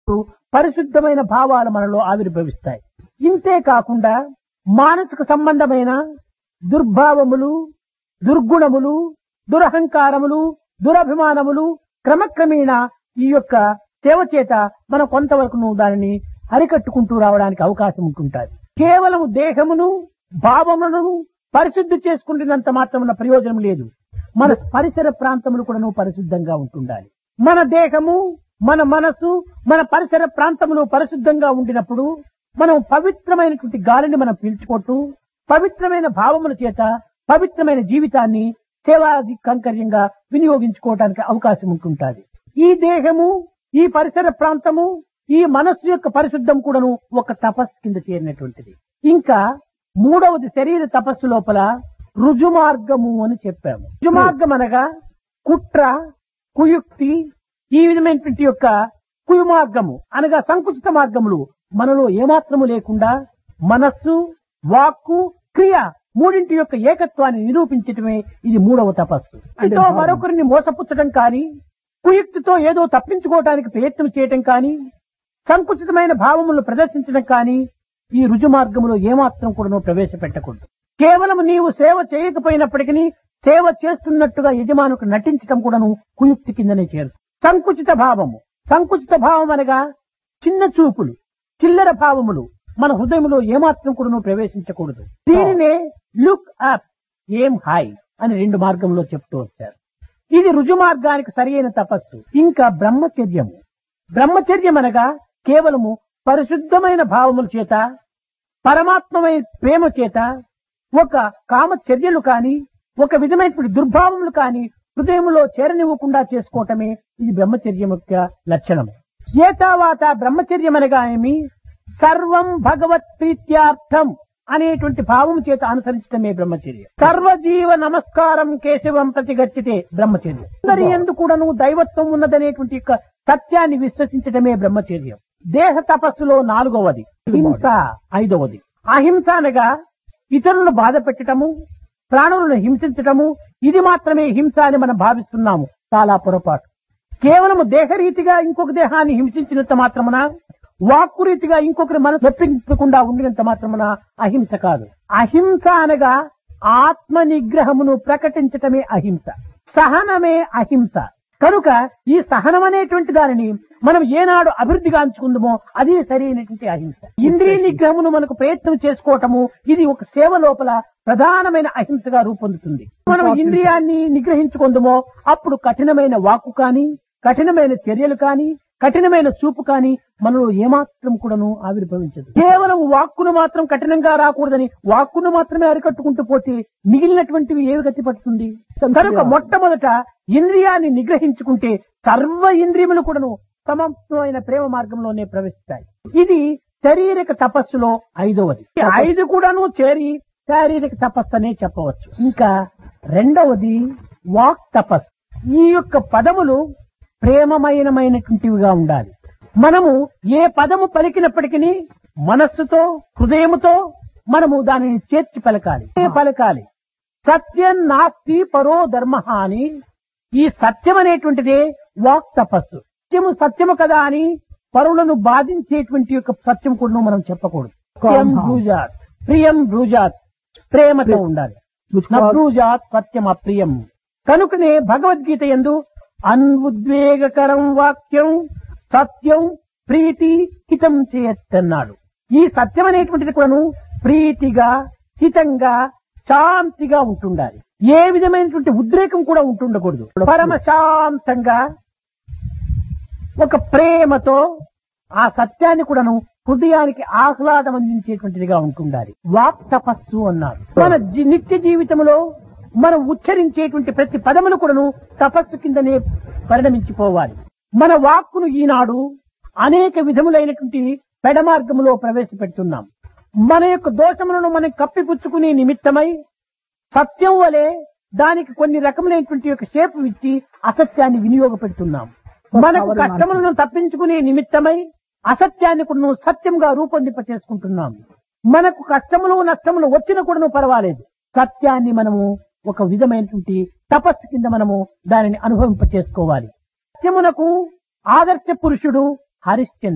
పరిశుద్ధమైన భావాలు మనలో ఆవిర్భవిస్తాయి ఇంతే కాకుండా మానసిక సంబంధమైన దుర్భావములు దుర్గుణములు దురహంకారములు దురభిమానములు క్రమక్రమేణ ఈ యొక్క సేవ చేత మనం కొంతవరకు దానిని అరికట్టుకుంటూ రావడానికి అవకాశం ఉంటుంటుంది కేవలం దేహమును భావములను పరిశుద్ధి చేసుకుంటున్నంత మాత్రమున ప్రయోజనం లేదు మన పరిసర ప్రాంతములు కూడా పరిశుద్ధంగా ఉంటుండాలి మన దేహము మన మనసు మన పరిసర ప్రాంతములు పరిశుద్ధంగా ఉండినప్పుడు మనం పవిత్రమైనటువంటి గాలిని మనం పీల్చుకుంటూ పవిత్రమైన భావముల చేత పవిత్రమైన జీవితాన్ని సేవాది కంకర్యంగా వినియోగించుకోవడానికి అవకాశం ఉంటుంటుంది ఈ దేహము ఈ పరిసర ప్రాంతము ఈ మనస్సు యొక్క పరిశుద్ధం కూడాను ఒక తపస్సు కింద చేరినటువంటిది ఇంకా మూడవది శరీర తపస్సు లోపల రుజుమార్గము అని చెప్పాము రుజుమార్గం అనగా కుట్ర కుయుక్తి ఈ విధమైనటువంటి యొక్క కుయుమార్గము అనగా సంకుచిత మార్గములు మనలో ఏమాత్రము లేకుండా మనస్సు వాక్కు క్రియ మూడింటి యొక్క ఏకత్వాన్ని నిరూపించటమే ఇది మూడవ తపస్సు ఇదో మరొకరిని మోసపుచ్చడం కానీ కుయుక్తితో ఏదో తప్పించుకోవడానికి ప్రయత్నం చేయటం కానీ సంకుచితమైన భావములను ప్రదర్శించడం కానీ ఈ రుజు మార్గములో ఏమాత్రం కూడా ప్రవేశపెట్టకూడదు కేవలం నీవు సేవ చేయకపోయినప్పటికీ సేవ చేస్తున్నట్టుగా యజమానుకు నటించడం కూడాను కుయుక్తి కిందనే చేరు సంకుచిత భావము సంకుచిత భావం అనగా చిన్న చూపులు చిల్లర భావములు మన హృదయంలో ఏమాత్రం కూడా ప్రవేశించకూడదు దీనినే లుక్ అప్ ఏం హాయ్ అని రెండు మార్గంలో చెప్తూ వచ్చారు ఇది రుజు మార్గానికి సరియైన తపస్సు ఇంకా బ్రహ్మచర్యము బ్రహ్మచర్యం అనగా కేవలము పరిశుద్ధమైన భావముల చేత పరమాత్మమైన ప్రేమ చేత ఒక కామ చర్యలు కాని ఒక విధమైనటువంటి దుర్భావములు కాని హృదయంలో చేరనివ్వకుండా చేసుకోవటమే ఇది బ్రహ్మచర్యం యొక్క లక్షణం ఏతావాత బ్రహ్మచర్యం అనగా ఏమి సర్వం భగవత్ ప్రీత్యార్థం అనేటువంటి భావం చేత అనుసరించటమే బ్రహ్మచర్యం సర్వజీవ నమస్కారం కేశవం ప్రతిగచ్చితే బ్రహ్మచర్యం అందరి ఎందు కూడాను దైవత్వం ఉన్నదనేటువంటి యొక్క సత్యాన్ని విశ్వసించటమే బ్రహ్మచర్యం దేహ తపస్సులో నాలుగవది హింస ఐదవది అహింస అనగా ఇతరులను బాధ పెట్టటము ప్రాణులను హింసించటము ఇది మాత్రమే హింస అని మనం భావిస్తున్నాము చాలా పొరపాటు కేవలము దేహరీతిగా ఇంకొక దేహాన్ని హింసించినంత మాత్రమున వాక్కు రీతిగా ఇంకొకరి మనసు నొప్పించకుండా ఉండినంత మాత్రమున అహింస కాదు అహింస అనగా ఆత్మ నిగ్రహమును ప్రకటించటమే అహింస సహనమే అహింస కనుక ఈ సహనం అనేటువంటి దానిని మనం ఏనాడు అభివృద్ధిగా అంచుకుందామో అది సరైనటువంటి అహింస ఇంద్రియ నిగ్రహమును మనకు ప్రయత్నం చేసుకోవటము ఇది ఒక సేవ లోపల ప్రధానమైన అహింసగా రూపొందుతుంది మనం ఇంద్రియాన్ని నిగ్రహించుకుందామో అప్పుడు కఠినమైన వాక్కు కాని కఠినమైన చర్యలు కాని కఠినమైన చూపు కాని మనలో ఏమాత్రం కూడాను ఆవిర్భవించదు కేవలం వాక్కును మాత్రం కఠినంగా రాకూడదని వాక్కును మాత్రమే అరికట్టుకుంటూ పోతే మిగిలినటువంటివి ఏవి గతి పడుతుంది కనుక మొట్టమొదట ఇంద్రియాన్ని నిగ్రహించుకుంటే సర్వ ఇంద్రియములు కూడాను సమమైన ప్రేమ మార్గంలోనే ప్రవేశిస్తాయి ఇది శారీరక తపస్సులో ఐదవది ఈ ఐదు కూడాను చేరి శారీరక తపస్సు అనే చెప్పవచ్చు ఇంకా రెండవది వాక్ తపస్సు ఈ యొక్క పదములు ప్రేమమయనమైనటువంటివిగా ఉండాలి మనము ఏ పదము పలికినప్పటికీ మనస్సుతో హృదయముతో మనము దానిని చేర్చి పలకాలి ఏ పలకాలి సత్యం నాస్తి పరో ధర్మ అని ఈ సత్యం అనేటువంటిదే వాక్ తపస్సు సత్యము సత్యము కదా అని పరులను బాధించేటువంటి యొక్క సత్యం కూడా మనం చెప్పకూడదు ప్రియం బ్రూజాత్ ప్రియం బ్రూజాత్ ప్రేమతో ఉండాలి నబ్రూజాత్ సత్యం అప్రియం కనుకనే భగవద్గీత ఎందు అన్ఉద్వేగకరం వాక్యం సత్యం ప్రీతి హితం చేయత్తన్నాడు ఈ సత్యం అనేటువంటిది కూడాను ప్రీతిగా హితంగా శాంతిగా ఉంటుండాలి ఏ విధమైనటువంటి ఉద్రేకం కూడా ఉంటుండకూడదు పరమ శాంతంగా ఒక ప్రేమతో ఆ సత్యాన్ని కూడాను హృదయానికి ఆహ్లాదం అందించేటువంటిదిగా ఉంటుండాలి వాక్ తపస్సు అన్నారు మన జీ- నిత్య జీవితంలో మనం ఉచ్చరించేటువంటి ప్రతి పదములు కూడాను తపస్సు కిందనే పరిణమించిపోవాలి మన వాక్కును ఈనాడు అనేక విధములైనటువంటి పెడమార్గములో ప్రవేశపెడుతున్నాం మన యొక్క దోషములను మనం కప్పిపుచ్చుకునే నిమిత్తమై సత్యం వలె దానికి కొన్ని రకములైనటువంటి యొక్క షేపు ఇచ్చి అసత్యాన్ని వినియోగపెడుతున్నాం మనకు కష్టములను తప్పించుకునే నిమిత్తమై అసత్యాన్ని కూడా సత్యంగా రూపొందింప చేసుకుంటున్నాం మనకు కష్టములు నష్టములు వచ్చిన కూడా పర్వాలేదు సత్యాన్ని మనము ఒక విధమైనటువంటి తపస్సు కింద మనము దానిని అనుభవింప చేసుకోవాలి సత్యమునకు ఆదర్శ పురుషుడు హరిశ్చంద్ర